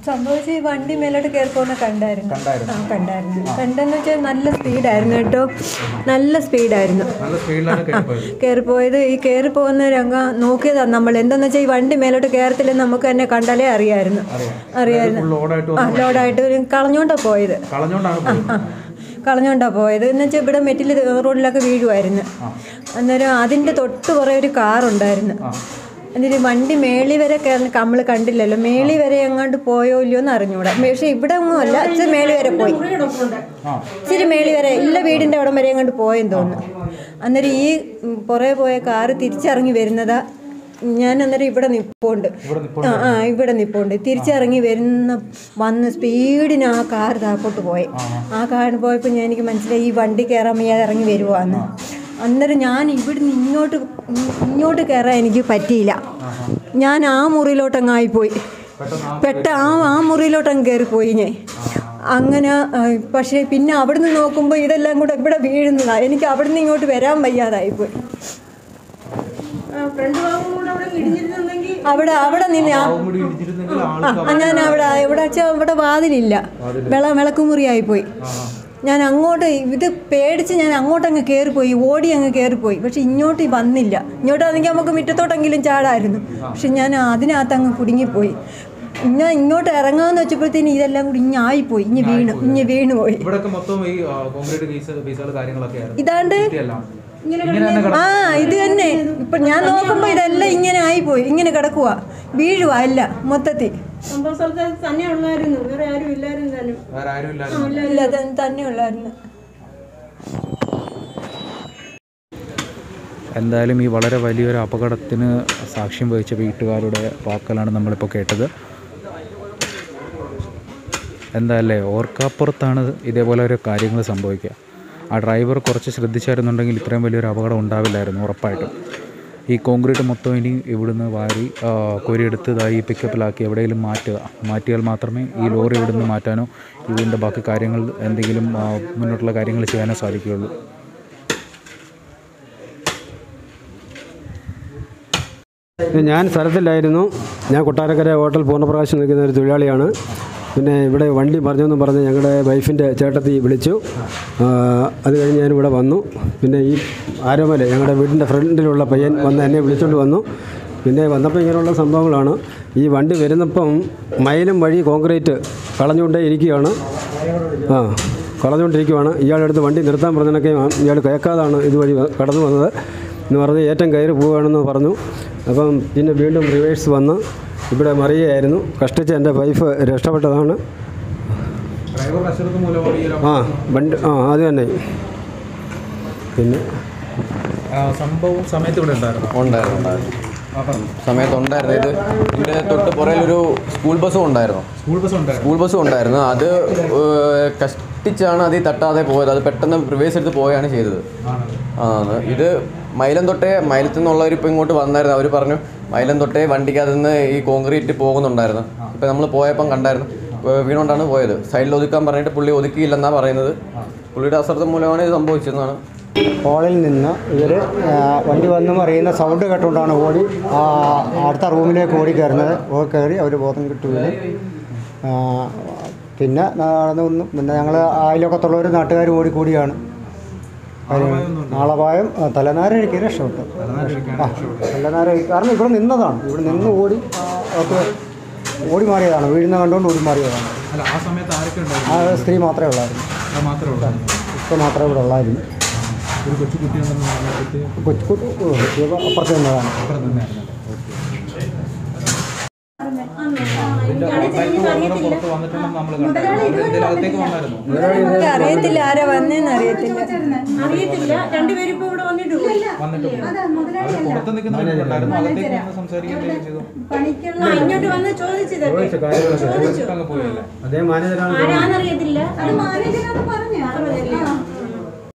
സംഭവിച്ച് ഈ വണ്ടി മേലോട്ട് കയറി പോകുന്ന കണ്ടായിരുന്നു കണ്ടായിരുന്നു. ആ കണ്ടായിരുന്നു കണ്ടെന്ന് വെച്ചാൽ നല്ല സ്പീഡായിരുന്നു കേട്ടോ നല്ല സ്പീഡായിരുന്നു നല്ല സ്പീഡിലാണ് കയറിപ്പോയത് കയറിപ്പോയത് ഈ കയറി പോകുന്ന രംഗ നോക്കിയതാണ് നമ്മൾ എന്താന്ന് വെച്ചാൽ ഈ വണ്ടി മേലോട്ട് കയറത്തില്ലെന്ന് നമുക്ക് തന്നെ കണ്ടാലേ അറിയായിരുന്നു അറിയായിരുന്നു ഫുൾ ലോഡായിട്ട് ആ ലോഡായിട്ട് ഒരു കളഞ്ഞോണ്ടാണ് പോയത് കളഞ്ഞോണ്ടാണ് പോയത് കളഞ്ഞോണ്ടാ പോയത് എന്ന് വെച്ചാൽ ഇവിടെ മെറ്റിൽ റോഡിലൊക്കെ വീഴുമായിരുന്നു അന്നേരം അതിൻ്റെ തൊട്ട് കുറേ ഒരു കാറുണ്ടായിരുന്നു എന്നിട്ട് വണ്ടി മേളി വരെ നമ്മൾ കണ്ടില്ലല്ലോ മേളി വരെ എങ്ങാണ്ട് പോയോ ഇല്ലയോ എന്ന് അറിഞ്ഞൂടാ പക്ഷെ ഇവിടെ ഒന്നും അല്ല ഇച്ചിരി മേളി വരെ പോയി ആ ഇച്ചിരി മേളി വരെ ഇല്ല വീടിൻ്റെ അവിടം വരെ എങ്ങാണ്ട് പോയെന്ന് തോന്നുന്നു അന്നേരം ഈ ഉം, പുറകെ പോയ കാറ് തിരിച്ചിറങ്ങി വരുന്നതാ ഞാൻ അന്നേരം ഇവിടെ നിൽപ്പുണ്ട് ആ ആ ഇവിടെ നിൽപ്പുണ്ട് തിരിച്ചിറങ്ങി വരുന്ന വന്ന് സ്പീഡിന് ആ കാർ താപ്പോട്ട് പോയി ആ കാറിന് പോയപ്പോൾ ഞാൻ എനിക്ക് മനസ്സിലായി ഈ വണ്ടി കയറാൻ വയ്യാതെ ഇറങ്ങി വരുവാന്ന് അന്നേരം ഞാൻ ഇവിടുന്ന് ഇങ്ങോട്ട് ഇങ്ങോട്ട് കയറാൻ എനിക്ക് പറ്റിയില്ല ഞാൻ ആ മുറിയിലോട്ടങ്ങ് ആയിപ്പോയി പെട്ട ആ ആ മുറിയിലോട്ടങ്ങ് കയറിപ്പോയി ഞാൻ അങ്ങനെ ആ, പക്ഷേ പിന്നെ അവിടുന്ന് നോക്കുമ്പോൾ ഇതെല്ലാം കൂടെ ഇവിടെ വീഴുന്നതാണ് എനിക്ക് അവിടുന്ന് ഇങ്ങോട്ട് വരാൻ വയ്യാതായിപ്പോയി അവിടെ അവിടെ നിന്ന് ആ കൂടി ഇടിച്ചിരുന്നെങ്കിൽ ആൾ ആ, ഞാൻ അവിടെ എവിടെ വെച്ചാൽ അവിടെ വാതിലില്ല വിള വിളക്കുമുറിയായി പോയി ഞാൻ അങ്ങോട്ട് ഇത് പേടിച്ച് ഞാൻ അങ്ങോട്ട് അങ്ങ് കയറിപ്പോയി ഓടി അങ്ങ് കയറിപ്പോയി പക്ഷെ ഇങ്ങോട്ട് വന്നില്ല ഇങ്ങോട്ടാണെങ്കിൽ നമുക്ക് മുറ്റത്തോട്ടെങ്കിലും ചാടായിരുന്നു പക്ഷെ ഞാൻ അതിനകത്ത് അങ്ങ് കുടുങ്ങിപ്പോയി ഞാൻ ഇങ്ങോട്ട് ഇറങ്ങാന്ന് വെച്ചപ്പോഴത്തേന് ഇതെല്ലാം കൂടി ഇഞ്ഞായിപ്പോയി ഇഞ്ഞ് വീണു ഇഞ്ഞ് വീണു പോയി ഇവിടെയൊക്കെ മൊത്തം ഈ കോൺക്രീറ്റ് പീസ് പീസുകൾ കാര്യങ്ങളൊക്കെ ആയിരുന്നു ഇതാണ്ട് എല്ലാം ഇങ്ങനെ തന്നെ കിട- ആ ഇത് തന്നെ ഇപ്പൊ ഞാൻ നോക്കുമ്പോ ഇതെല്ലാം ഇങ്ങനെ ആയിപ്പോയി ഇങ്ങനെ കിടക്കുക വീഴുവാ അല്ല മൊത്തത്തിൽ സംഭവ സ്ഥലത്ത് തന്നെ ഉള്ളായിരുന്നു വേറെ ആരും ഇല്ലായിരുന്നു താനും വേറെ ആരും ഇല്ലായിരുന്നു ഇല്ല അത് തന്നെ ഉള്ളായിരുന്നു എന്തായാലും ഈ വളരെ വലിയൊരു അപകടത്തിന് സാക്ഷ്യം വഹിച്ച വീട്ടുകാരുടെ വാക്കുകളാണ് നമ്മളിപ്പോൾ കേട്ടത് എന്തായാലേ ഓർക്കാപ്പുറത്താണ് ഇതേപോലെ ഒരു കാര്യങ്ങൾ സംഭവിക്കുക ആ ഡ്രൈവർ കുറച്ച് ശ്രദ്ധിച്ചായിരുന്നുണ്ടെങ്കിൽ ഇത്രയും വലിയൊരു അപകടം ഉണ്ടാവില്ലായിരുന്നു ഉറപ്പായിട്ടും ഈ കോൺക്രീറ്റ് മൊത്തം ഇനി ഇവിടുന്ന് വാരി ആ, കോരിയെടുത്ത് ഇതായി ഈ പിക്കപ്പിലാക്കി എവിടെയെങ്കിലും മാറ്റുക മാറ്റിയാൽ മാത്രമേ ഈ ലോറി ഇവിടുന്ന് മാറ്റാനോ ഇതിൻ്റെ ബാക്കി കാര്യങ്ങൾ എന്തെങ്കിലും ആ, മുന്നോട്ടുള്ള കാര്യങ്ങൾ ചെയ്യാനോ സാധിക്കുകയുള്ളൂ ഞാൻ സ്ഥലത്തില്ലായിരുന്നു ഞാൻ കൊട്ടാരക്കര ഹോട്ടൽ പൂർണ്ണപ്രകാശം നിൽക്കുന്ന ഒരു തൊഴിലാളിയാണ് പിന്നെ ഇവിടെ വണ്ടി പറഞ്ഞെന്ന് പറഞ്ഞ് ഞങ്ങളുടെ വൈഫിൻ്റെ ചേട്ടത്തി വിളിച്ചു ആ, അത് കഴിഞ്ഞ് ഞാനിവിടെ വന്നു പിന്നെ ഈ ആരോമല ഞങ്ങളുടെ വീടിൻ്റെ ഫ്രണ്ടിലുള്ള പയ്യൻ വന്ന് എന്നെ വിളിച്ചുകൊണ്ട് വന്നു പിന്നെ വന്നപ്പോൾ ഇങ്ങനെയുള്ള സംഭവങ്ങളാണ് ഈ വണ്ടി വരുന്നപ്പം മൈലും വഴി കോൺക്രീറ്റ് കളഞ്ഞുകൊണ്ടേ ഇരിക്കുകയാണ് ആ കളഞ്ഞുകൊണ്ടിരിക്കുകയാണ് ഇയാളെടുത്ത് വണ്ടി നിർത്താൻ പറഞ്ഞതിനൊക്കെ ഇയാൾ കേൾക്കാതാണ് ഇതുവഴി വ- കടന്നു വന്നത് എന്ന് പറഞ്ഞ് ഏറ്റം കയറി പോവുകയാണെന്ന് പറഞ്ഞു അപ്പം പിന്നെ വീണ്ടും റിവേഴ്സ് വന്ന് ഇവിടെ മറിയുകയായിരുന്നു കഷ്ടിച്ച് എൻ്റെ വൈഫ് രക്ഷപ്പെട്ടതാണ് ഡ്രൈവറുടെ അശ്രദ്ധ മൂലമാണ് ഈ ഒരു ആ വണ്ടി ആ അത് തന്നെ പിന്നെ ആ, സംഭവം സമയത്ത് ഇവിടെ ഉണ്ടായിരുന്നു ഉണ്ടായിരുന്നു ഉണ്ടായിരുന്നു സമയത്ത് ഉണ്ടായിരുന്നു ഇത് ഇതിൻ്റെ തൊട്ട് പുറകിലൊരു സ്കൂൾ ബസ്സും ഉണ്ടായിരുന്നു സ്കൂൾ ബസ് ഉണ്ടായിരുന്നു സ്കൂൾ ബസ്സും ഉണ്ടായിരുന്നു അത് ഏഹ്, കഷ്ടിച്ചാണ് അതിൽ തട്ടാതെ പോയത് അത് പെട്ടെന്ന് റിവേഴ്സ് എടുത്ത് പോവുകയാണ് ചെയ്തത് ആണ് ഇത് മൈലം തൊട്ടേ മൈലത്തു നിന്നുള്ളവർ ഇപ്പോൾ ഇങ്ങോട്ട് വന്നായിരുന്നു അവർ പറഞ്ഞു മൈലം തൊട്ടേ വണ്ടിക്കകത്ത് നിന്ന് ഈ കോൺക്രീറ്റ് പോകുന്നുണ്ടായിരുന്നു ഇപ്പം നമ്മൾ പോയപ്പം കണ്ടായിരുന്നു ഏഹ്, വീണുകൊണ്ടാണ് പോയത് സൈഡിൽ ഒതുക്കാൻ പറഞ്ഞിട്ട് പുള്ളി ഒതുക്കിയില്ലെന്നാണ് പറയുന്നത് പുള്ളിയുടെ അശ്രദ്ധ മൂലമാണ് ഇത് സംഭവിച്ചതെന്നാണ് ഹാളിൽ നിന്ന് ഇവർ വണ്ടി വന്ന് മറിയുന്ന സൗണ്ട് കേട്ടുകൊണ്ടാണ് ഓടി ആ, അടുത്ത റൂമിലേക്ക് ഓടി കയറുന്നത് ഓടി കയറി അവർ ബോധം കിട്ടുകയും പിന്നെ നടന്നു വന്നു പിന്നെ ഞങ്ങൾ അയലോക്കത്തുള്ളവർ നാട്ടുകാർ ഓടിക്കൂടിയാണ് നാളപായം ആ, തലനാരഴിക്ക് രക്ഷപ്പെട്ടു ആ തലനാരഴി കാരണം ഇവിടെ നിന്നതാണ് ഇവിടെ നിന്ന് ഓടി ആ, ഒക്കെ ഓടി മാറിയതാണ് വീഴുന്ന കണ്ടുകൊണ്ട് ഓടി മാറിയതാണ് അല്ല ആ സമയത്ത് ആരൊക്കെ ഉണ്ടായിരുന്നു ആ സ്ത്രീ മാത്രമേ ഉള്ളായിരുന്നു അത് മാത്രമേ ഉള്ളൂ ഇപ്പോൾ മാത്രമേ ഇവിടെ ഉള്ളായിരുന്നു ഒരു കൊച്ചു കുട്ടിയുണ്ടെന്ന് പറഞ്ഞിട്ട് കൊച്ചു കൊച്ചു അപ്പുറത്ത് നിന്നതാണ് അപ്പുറം തന്നെയായിരുന്നു പുറത്ത് വന്നിട്ടുണ്ടെന്ന് നമ്മൾ കണ്ടു എന്തെങ്കിലും അകത്തേക്ക് വന്നായിരുന്നു നമുക്ക് അറിയത്തില്ല ആരാ വന്നേന്ന് അറിയത്തില്ല അറിയത്തില്ല രണ്ടുപേരും ഇപ്പൊ ഇവിടെ വന്നിട്ട് പോയി വന്നിട്ട് പോയി. അവര് പുറത്ത് നിൽക്കുന്നവരുണ്ടായിരുന്നു അകത്തേക്ക് വന്ന് സംസാരിക്കുകയും ചെയ്തു ആ, ഇങ്ങോട്ട് വന്ന് ചോദിച്ചതൊക്കെ ചോദിച്ചു അങ്ങ് പോയല്ലേ അതേ മാനേജരാണ് ആരാന്നറിയത്തില്ല അത് മാനേജരാണ് പറഞ്ഞത്. പറഞ്ഞില്ല.